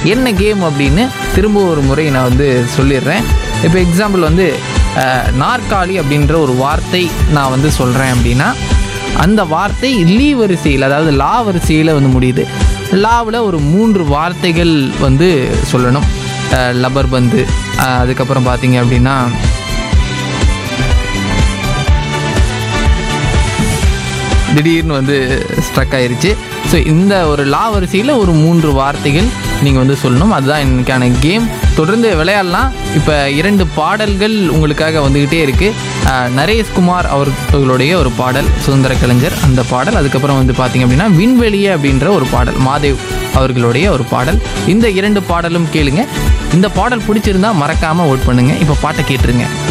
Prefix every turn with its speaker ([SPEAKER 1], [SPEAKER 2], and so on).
[SPEAKER 1] என்ன கேம் அப்படின்னு திரும்ப ஒரு முறை நான் வந்து சொல்லிடுறேன் இப்போ எக்ஸாம்பிள் வந்து அஹ், நாற்காலி அப்படின்ற ஒரு வார்த்தை நான் வந்து சொல்கிறேன் அப்படின்னா அந்த வார்த்தை லீ வரிசையில் அதாவது லா வரிசையில் வந்து முடியுது லாவில் ஒரு மூன்று வார்த்தைகள் வந்து சொல்லணும் அஹ், லப்பர் பந்து அஹ், அதுக்கப்புறம் பார்த்தீங்க அப்படின்னா திடீர்னு வந்து ஸ்ட்ரக் ஆயிருச்சு ஸோ இந்த ஒரு லா வரிசையில் ஒரு மூன்று வார்த்தைகள் நீங்கள் வந்து சொல்லணும் அதுதான் இன்னைக்கான கேம் தொடர்ந்து விளையாடலாம் இப்போ இரண்டு பாடல்கள் உங்களுக்காக வந்துக்கிட்டே இருக்குது நரேஷ்குமார் அவர்களுடைய ஒரு பாடல் சுதந்திர கலைஞர் அந்த பாடல் அதுக்கப்புறம் வந்து பார்த்தீங்க அப்படின்னா விண்வெளியே அப்படின்ற ஒரு பாடல் மாதேவ் அவர்களுடைய ஒரு பாடல் இந்த இரண்டு பாடலும் கேளுங்க இந்த பாடல் பிடிச்சிருந்தா மறக்காமல் ஓட் பண்ணுங்கள் இப்போ பாட்டை கேட்டுருங்க